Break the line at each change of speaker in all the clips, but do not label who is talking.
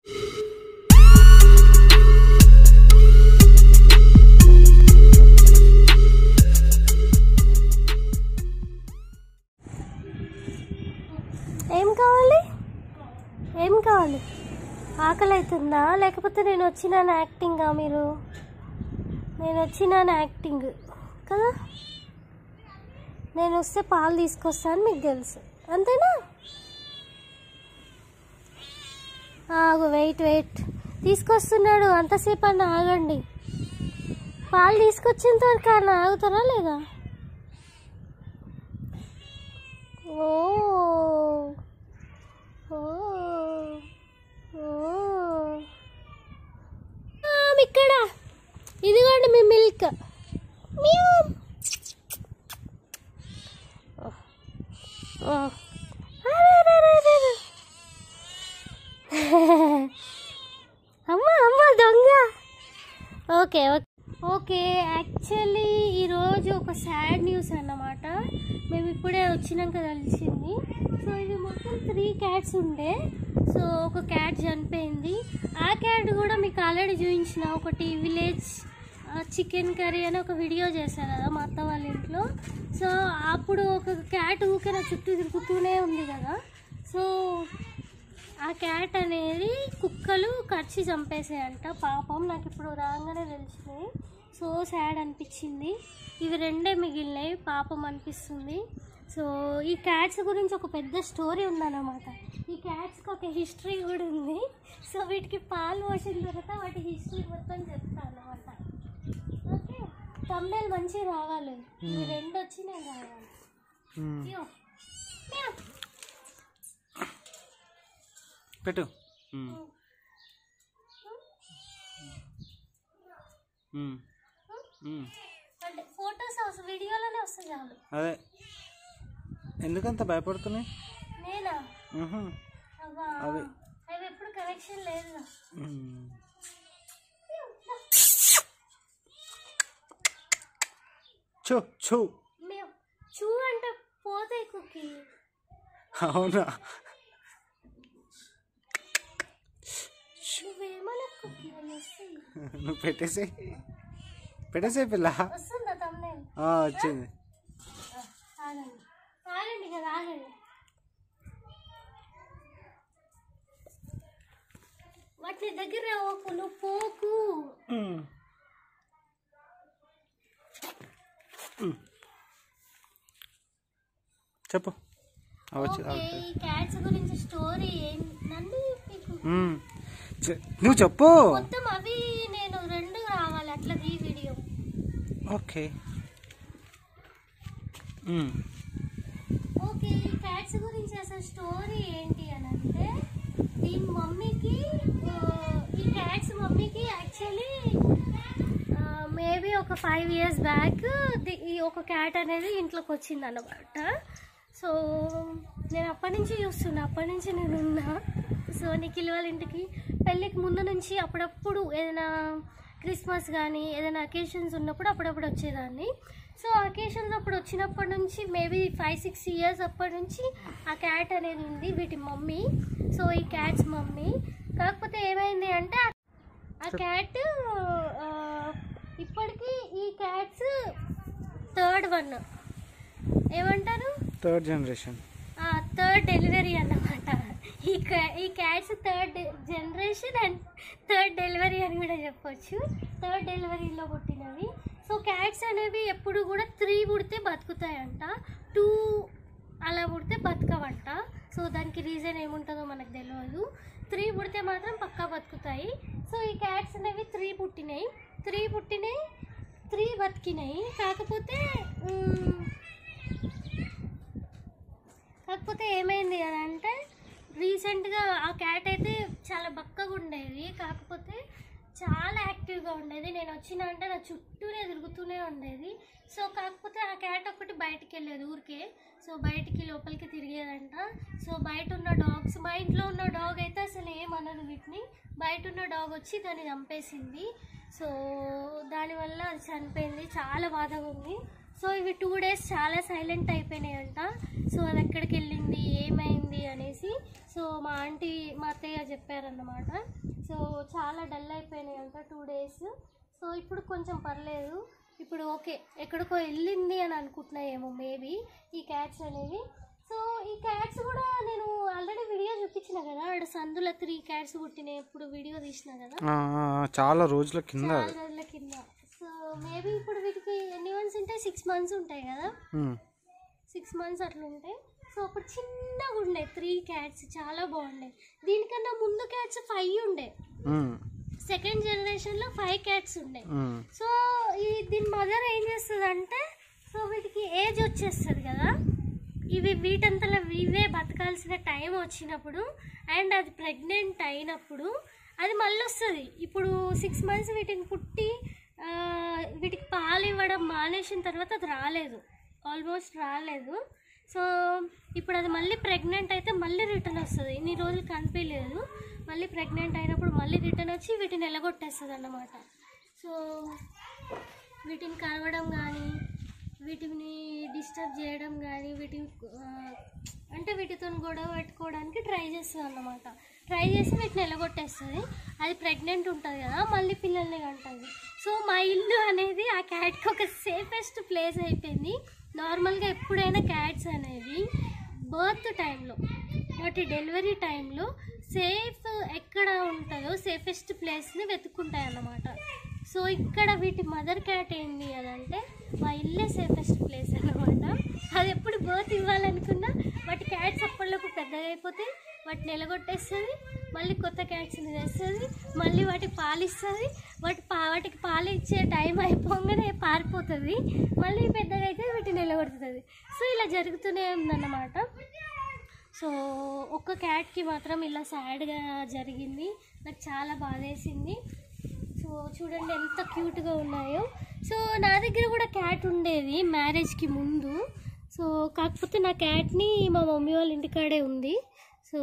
ఏం కావాలి ఏం కావాలి ఆకలి అవుతుందా లేకపోతే నేను వచ్చినాను యాక్టింగా మీరు నేను వచ్చినాను యాక్టింగ్ కదా నేను వస్తే పాలు తీసుకొస్తాను మీకు తెలుసు అంతేనా ఆగు వెయిట్ వెయిట్ తీసుకొస్తున్నాడు అంతసేపు అన్న ఆగండి పాలు తీసుకొచ్చేంత వరకు అన్న ఆగుతారా లేదా ఓ ఓ ఓ ఆమ్, ఇక్కడ ఇదిగోండి మీ మిల్క్ మ్యావ్. ఓ. అరెరెరెరెరె. అమ్మ అమ్మ దొంగ ఓకే ఓకే ఓకే యాక్చువల్లీ ఈరోజు ఒక సాడ్ న్యూస్ అన్నమాట మేము ఇప్పుడే వచ్చినాక తెలిసింది సో ఇది మొత్తం త్రీ క్యాట్స్ ఉండే సో ఒక క్యాట్ చనిపోయింది ఆ క్యాట్ కూడా మీకు ఆల్రెడీ చూపించిన ఒకటి విలేజ్ చికెన్ కర్రీ అని ఒక వీడియో చేశాను కదా మా అత్త వాళ్ళ ఇంట్లో సో అప్పుడు ఒక క్యాట్ ఊకే నా చుట్టూ తిరుగుతూనే ఉంది కదా సో ఆ క్యాట్ అనేది కుక్కలు కరిచి చంపేసాయంట పాపం నాకు ఇప్పుడు రాగానే తెలిసినాయి సో సాడ్ అనిపించింది ఇవి రెండే మిగిలినాయి పాపం అనిపిస్తుంది సో ఈ క్యాట్స్ గురించి ఒక పెద్ద స్టోరీ ఉందన్నమాట ఈ క్యాట్స్కి ఒక హిస్టరీ కూడా ఉంది సో వీటికి పాలు పోసిన తర్వాత వాటి హిస్టరీ మొత్తం చెప్తాను అనమాట ఓకే తమ్నేల్ మంచిగా రావాలి ఇవి రెండు వచ్చినాయి రావాలి ఇయ్యో. మ్యావ్.
పెట్టు ఉమ్. ఉమ్. ఉమ్.
అంటే ఫొటోస్ అవసరం వీడియోలోనే వస్తుంది చాలు
అదే ఎందుకంత భయపడుతున్నాయి
నేనా
ఉహు.
అవ్వా
అవి.
అవి ఎప్పుడు కనెక్షన్ లేదు
ఉమ్. చూ చూ
మేము చూ అంటే పోతాయి కుక్కీ
అవునా
నువ్వేమన్నా కుక్కీ అని వస్తాయి
నువ్వు పెట్టేసి పెట్టేసే పిల్ల
వస్తుందా తమ్నే
ఆ, వచ్చింది
ఆగండి ఆగండి కదా ఆగండి వాటి దగ్గర ఓకు నువ్వు పోకు
ఉమ్. ఉమ్. చెప్పు ఆ, వచ్చి ఆ,
ఓకే ఈ క్యాట్స్ గురించి స్టోరీ ఏంటండి మీకు
ఉమ్. చె- నువ్వు చెప్పు
మొత్తం అవి నేను రెండు రావాలి అట్లా ఈ వీడియో
ఓకే ఉమ్.
ఓకే ఈ క్యాట్స్ గురించి అసలు స్టోరీ ఏంటి అని అంటే దీని మమ్మీకి ఆ, ఈ క్యాట్స్ మమ్మీకి యాక్చువల్లీ మేబీ ఒక ఫైవ్ ఇయర్స్ బ్యాక్ ఈ ఒక క్యాట్ అనేది ఇంట్లోకి వచ్చింది అన్నమాట సో నేను అప్పటి నుంచి చూస్తున్నా అప్పటి నుంచి నేను ఉన్నా సో నిఖిల్ వాళ్ళ ఇంటికి పెళ్ళికి ముందు నుంచి అప్పుడప్పుడు ఏదైనా క్రిస్మస్ కానీ ఏదైనా అకేషన్స్ ఉన్నప్పుడు అప్పుడప్పుడు వచ్చేదాన్ని సో అకేషన్స్ అప్పుడు వచ్చినప్పటి నుంచి మేబీ ఫైవ్ సిక్స్ ఇయర్స్ అప్పటి నుంచి ఆ క్యాట్ అనేది ఉంది వీటి మమ్మీ సో ఈ క్యాట్స్ మమ్మీ కాకపోతే ఏమైంది అంటే ఆ- ఆ క్యాట్ ఆ, ఇప్పటికీ ఈ క్యాట్స్ థర్డ్ వన్ ఏమంటారు
థర్డ్ జనరేషన్
థర్డ్ డెలివరీ అన్నమాట ఈ కా- ఈ cats third generation and third delivery అని కూడా చెప్పొచ్చు థర్డ్ డెలివరీలో పుట్టినవి సో క్యాట్స్ అనేవి ఎప్పుడు కూడా త్రీ పుడితే బతుకుతాయంట టూ అలా పుడితే బతకవంట సో దానికి రీజన్ ఏముంటుందో మనకు తెలియదు త్రీ పుడితే మాత్రం పక్కా బతుకుతాయి సో ఈ క్యాట్స్ అనేవి త్రీ పుట్టినాయి త్రీ పుట్టినాయి త్రీ బతికినాయి కాకపోతే మ్, కాకపోతే ఏమైంది అని అంటే రీసెంట్గా ఆ క్యాట్ అయితే చాలా బక్కగా ఉండేది కాకపోతే చాలా యాక్టివ్గా ఉండేది నేను వచ్చిన అంటే నా చుట్టూనే తిరుగుతూనే ఉండేది సో కాకపోతే ఆ క్యాట్ ఒకటి బయటికి వెళ్ళేది ఊరికే సో బయటికి లోపలికి తిరిగేదంట సో బయట ఉన్న డాగ్స్ మా ఇంట్లో ఉన్న డాగ్ అయితే అసలు ఏమనదు వీటిని బయట ఉన్న డాగ్ వచ్చి దాన్ని చంపేసింది సో దానివల్ల అది చనిపోయింది చాలా బాధగా ఉంది సో ఇవి టూ డేస్ చాలా సైలెంట్ అయిపోయినాయంట సో అది ఎక్కడికి వెళ్ళింది ఏమైంది అనేసి సో మా ఆంటీ మా అత్తయ్య చెప్పారన్నమాట సో చాలా డల్ అయిపోయినాయి అంట టూ డేస్ సో ఇప్పుడు కొంచెం పర్లేదు ఇప్పుడు ఓకే ఎక్కడికో వెళ్ళింది అని అనుకుంటున్నాయేమో మేబీ ఈ క్యాట్స్ అనేవి సో ఈ క్యాట్స్ కూడా నేను ఆల్రెడీ వీడియో చూపించిన కదా ఆడ సందులో త్రీ క్యాట్స్ పుట్టినాయి ఇప్పుడు వీడియో తీసిన కదా
ఆ, ఆ, చాలా రోజుల కింద
చాలా రోజుల కింద సో మేబీ ఇప్పుడు వీటికి ఎన్ని మంత్స్ ఉంటాయి సిక్స్ మంత్స్ ఉంటాయి కదా
ఉమ్,
సిక్స్ మంత్స్ అట్లా ఉంటాయి సో అప్పుడు చిన్నగా ఉండే త్రీ క్యాట్స్ చాలా బాగుండే దీనికన్నా ముందు క్యాట్స్ ఫైవ్ ఉండే
ఉమ్,
సెకండ్ జనరేషన్లో ఫైవ్ క్యాట్స్ ఉండే
ఉమ్,
సో ఈ దీని మదర్ ఏం చేస్తుంది అంటే సో వీటికి ఏజ్ వచ్చేస్తుంది కదా ఇవి వీటంతలో ఇవే బతకాల్సిన టైం వచ్చినప్పుడు అండ్ అది ప్రెగ్నెంట్ అయినప్పుడు అది మళ్ళీ వస్తుంది ఇప్పుడు సిక్స్ మంత్స్ వీటిని పుట్టి ఆ, వీటికి పాలు ఇవ్వడం మానేసిన తర్వాత అది రాలేదు ఆల్మోస్ట్ రాలేదు సో ఇప్పుడు అది మళ్ళీ ప్రెగ్నెంట్ అయితే మళ్ళీ రిటర్న్ వస్తుంది ఇన్ని రోజులు కనిపించలేదు మళ్ళీ ప్రెగ్నెంట్ అయినప్పుడు మళ్ళీ రిటర్న్ వచ్చి వీటిని ఎలగొట్టేస్తుంది అన్నమాట సో వీటిని కలవడం కానీ వీటిని డిస్టర్బ్ చేయడం కానీ వీటిని ఆ, అంటే వీటితో గొడవ పెట్టుకోవడానికి ట్రై చేస్తుంది అన్నమాట ట్రై చేసి వీటిని ఎలగొట్టేస్తుంది అది ప్రెగ్నెంట్ ఉంటుంది కదా మళ్ళీ పిల్లల్ని కంటుంది సో మా ఇల్లు అనేది ఆ క్యాట్కి ఒక సేఫెస్ట్ ప్లేస్ అయిపోయింది నార్మల్గా ఎప్పుడైనా క్యాట్స్ అనేవి బర్త్ టైంలో వాటి డెలివరీ టైంలో సేఫ్ ఎక్కడ ఉంటుందో సేఫెస్ట్ ప్లేస్ని వెతుక్కుంటాయి అన్నమాట సో ఇక్కడ వీటి మదర్ క్యాట్ ఏంటి అదంటే మా ఇల్లే సేఫెస్ట్ ప్లేస్ అన్నమాట అది ఎప్పుడు బర్త్ ఇవ్వాలనుకున్నా వాటి క్యాట్స్ అప్పటిలోపు పెద్దగా అయిపోతాయి వాటిని ఎలగొట్టేస్తుంది మళ్ళీ కొత్త క్యాట్స్ని తెస్తుంది మళ్ళీ వాటికి పాలు ఇస్తుంది వాటి పా వాటికి పాలు ఇచ్చే టైం అయిపోగానే పారిపోతుంది మళ్ళీ పెద్దగా అయితే వీటిని ఎలగొడుతుంది సో ఇలా జరుగుతూనే ఉందన్నమాట సో ఒక్క క్యాట్కి మాత్రం ఇలా సాడ్గా జరిగింది నాకు చాలా బాధేసింది సో చూడండి ఎంత క్యూట్గా ఉన్నాయో సో నా దగ్గర కూడా క్యాట్ ఉండేది మ్యారేజ్కి ముందు సో కాకపోతే నా క్యాట్ని మా మమ్మీ వాళ్ళ ఇంటికాడే ఉంది సో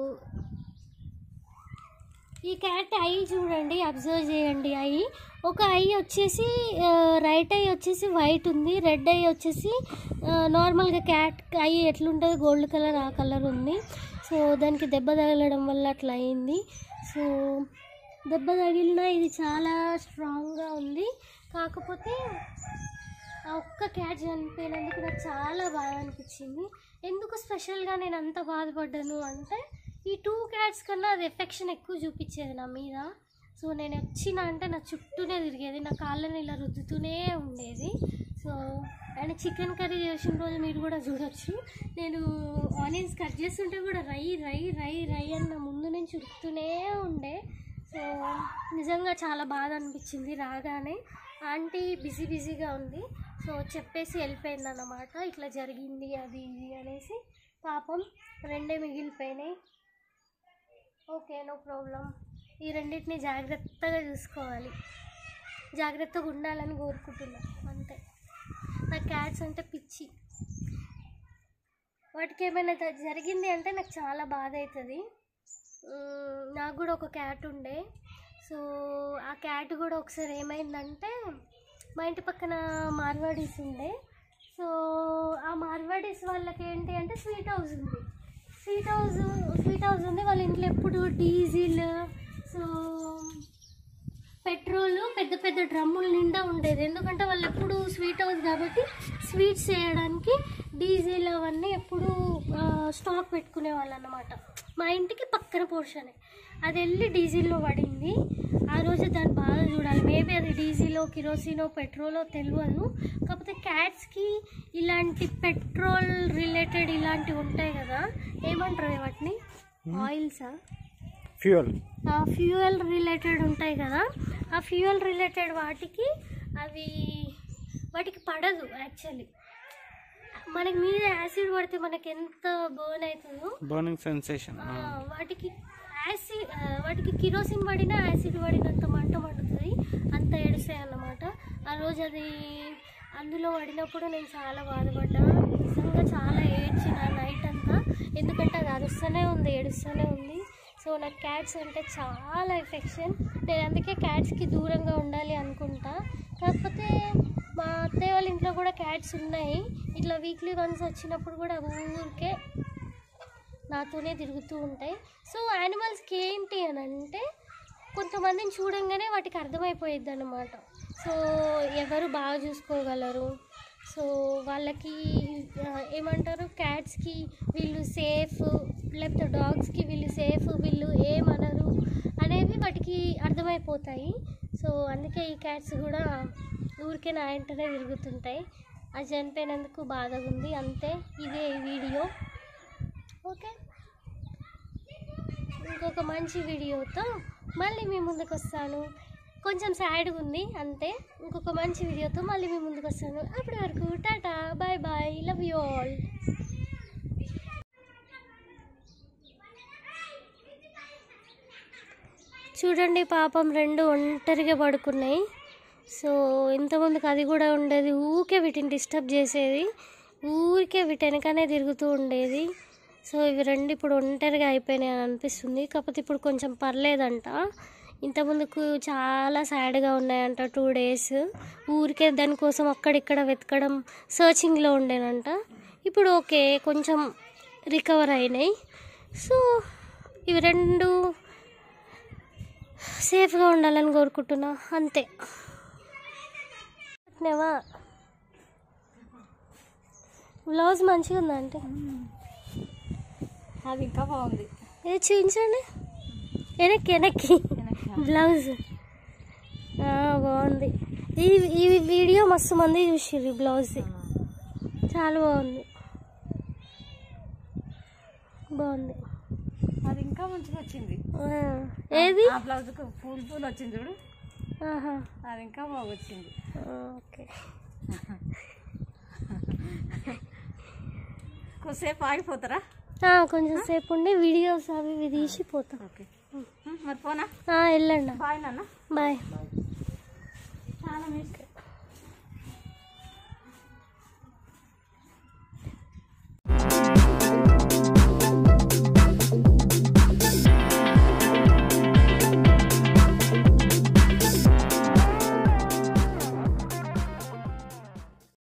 ఈ క్యాట్ ఐ చూడండి అబ్జర్వ్ చేయండి ఐ ఒక ఐ వచ్చేసి రైట్ ఐ వచ్చేసి వైట్ ఉంది రెడ్ ఐ వచ్చేసి నార్మల్గా క్యాట్ ఐ ఎట్లుంటుంది గోల్డ్ కలర్ ఆ కలర్ ఉంది సో దానికి దెబ్బ తగలడం వల్ల అట్లా అయింది సో దెబ్బ తగిలినా ఇది చాలా స్ట్రాంగ్గా ఉంది కాకపోతే ఆ ఒక్క క్యాట్ చనిపోయినందుకు నాకు చాలా బాధ అనిపించింది ఎందుకు స్పెషల్గా నేను అంత బాధపడ్డాను అంటే ఈ టూ క్యాట్స్ కన్నా అది ఎఫెక్షన్ ఎక్కువ చూపించేది నా మీద సో నేను వచ్చిన అంటే నా చుట్టూనే తిరిగేది నా కాళ్ళని ఇలా రుద్దుతూనే ఉండేది సో అండ్ చికెన్ కర్రీ చేసిన రోజు మీరు కూడా చూడొచ్చు నేను ఆనియన్స్ కట్ చేస్తుంటే కూడా రై రై రై రై అన్న ముందు నుంచి ఉరుకుతూనే ఉండే సో నిజంగా చాలా బాధ అనిపించింది రాగానే ఆంటీ బిజీ బిజీగా ఉంది సో చెప్పేసి వెళ్ళిపోయింది అన్నమాట ఇట్లా జరిగింది అది ఇది అనేసి పాపం రెండే మిగిలిపోయినాయి ఓకే నో ప్రాబ్లం ఈ రెండింటిని జాగ్రత్తగా చూసుకోవాలి జాగ్రత్తగా ఉండాలని కోరుకుంటున్నా అంతే నా క్యాట్స్ అంటే పిచ్చి వాటికి ఏమైనా ద- జరిగింది అంటే నాకు చాలా బాధ అవుతుంది మ్, నాకు కూడా ఒక క్యాట్ ఉండే సో ఆ క్యాట్ కూడా ఒకసారి ఏమైందంటే మా ఇంటి పక్కన మార్వాడీస్ ఉండే సో ఆ మార్వాడీస్ వాళ్ళకి ఏంటి అంటే sweet house sweet house sweet house house ఉంది వాళ్ళ ఇంట్లో ఎప్పుడు డీజిల్ సో పెట్రోల్ పెద్ద పెద్ద డ్రమ్ముల నిండా ఉండేది ఎందుకంటే వాళ్ళు ఎప్పుడు స్వీట్ హౌస్ కాబట్టి స్వీట్స్ చేయడానికి డీజిల్ అవన్నీ ఎప్పుడు ఆ, స్టాక్ పెట్టుకునే వాళ్ళు అన్నమాట మా ఇంటికి పక్కన పోర్షనే అది వెళ్ళి డీజిల్లో పడింది ఆ రోజు దాని బాధ చూడాలి మేబీ అది డీజిలో కిరోసినో పెట్రోలో తెలియదు కాకపోతే క్యాట్స్కి ఇలాంటి పెట్రోల్ రిలేటెడ్ ఇలాంటివి ఉంటాయి కదా ఏమంటారు వాటిని ఆయిల్సా
ఫ్యూయల్
ఆ ఫ్యూయల్ రిలేటెడ్ ఉంటాయి కదా ఆ ఫ్యూయల్ రిలేటెడ్ వాటికి అవి వాటికి పడదు యాక్చువల్లీ మనకి మీద యాసిడ్ పడితే మనకి ఎంత బర్న్ అవుతుందో
బర్నింగ్ సెన్సేషన్
ఆ, వాటికి యాసిడ్ ఆ, వాటికి కిరోసిన్ పడినా యాసిడ్ పడినంత మంట మండుతుంది అంత ఏడుస్తాయి అన్నమాట ఆ రోజు అది అందులో పడినప్పుడు నేను చాలా బాధపడ్డా నిజంగా చాలా ఏడ్చిన నైట్ అంతా ఎందుకంటే అది అరుస్తూనే ఉంది ఏడుస్తూనే ఉంది సో నాకు క్యాట్స్ అంటే చాలా ఎఫెక్షన్ నేను అందుకే క్యాట్స్కి దూరంగా ఉండాలి అనుకుంటా కాకపోతే మా అత్తయ్య వాళ్ళ ఇంట్లో కూడా క్యాట్స్ ఉన్నాయి ఇట్లా వీక్లీ వన్స్ వచ్చినప్పుడు కూడా ఊరికే నాతోనే తిరుగుతూ ఉంటాయి సో యానిమల్స్కి ఏంటి అని అంటే కొంతమందిని చూడంగానే వాటికి అర్థమైపోయిద్ది అనమాట సో ఎవరు బాగా చూసుకోగలరు సో వాళ్ళకి ఆ, ఏమంటారు క్యాట్స్కి వీళ్ళు సేఫ్ లేకపోతే డాగ్స్కి వీళ్ళు సేఫ్ వీళ్ళు ఏమనరు అనేవి వాటికి అర్థమైపోతాయి సో అందుకే ఈ క్యాట్స్ కూడా ఊరికే నా వెంటనే తిరుగుతుంటాయి అది చనిపోయినందుకు బాధగా ఉంది అంతే ఇదే ఈ వీడియో ఓకే ఇంకొక మంచి వీడియోతో మళ్ళీ మీ ముందుకు వస్తాను కొంచెం సాడ్గా ఉంది అంతే ఇంకొక మంచి వీడియోతో మళ్ళీ మీ ముందుకు వస్తాను అప్పటి వరకు tata bye bye love you all చూడండి పాపం రెండు ఒంటరిగా పడుకున్నాయి సో ఇంతమందికి అది కూడా ఉండేది ఊరికే వీటిని డిస్టర్బ్ చేసేది ఊరికే వీటి వెనకనే తిరుగుతూ ఉండేది సో ఇవి రెండు ఇప్పుడు ఒంటరిగా అయిపోయినాయి అని అనిపిస్తుంది కాకపోతే ఇప్పుడు కొంచెం పర్లేదంట ఇంతకుముందుకు చాలా సాడ్గా ఉన్నాయంట టూ డేస్ ఊరికే దానికోసం అక్కడిక్కడ వెతకడం సర్చింగ్లో ఉండేనంట ఇప్పుడు ఓకే కొంచెం రికవర్ అయినాయి సో ఇవి రెండు సేఫ్గా ఉండాలని కోరుకుంటున్నా అంతే నెవా బ్లౌజ్ మంచిగా ఉందా అంటే
అది ఇంకా బాగుంది
ఏ చూపించండి వెనక్కి వెనక్కి బ్లౌజ్ ఆ, బాగుంది ఈ ఈ వీడియో మస్తు మంది చూసిర్రు ఈ బ్లౌజ్ చాలా బాగుంది బాగుంది
అది ఇంకా మంచిగా వచ్చింది
ఆ, ఏది
ఆ బ్లౌజ్ కు పూల్ పూల్ వచ్చింది చూడు
ఆహా
అది ఇంకా బాగా వచ్చింది
ఓకే
కొద్దిసేపు ఆగిపోతారా
ఆ, కొంచెం సేపు ఉండి వీడియోస్ అవి ఇవి తీసి పోతాం
ఓకే మరి పోనా
ఆ, వెళ్ళండి
బాయ్ నాన్న
బాయ్
చాలా మిస్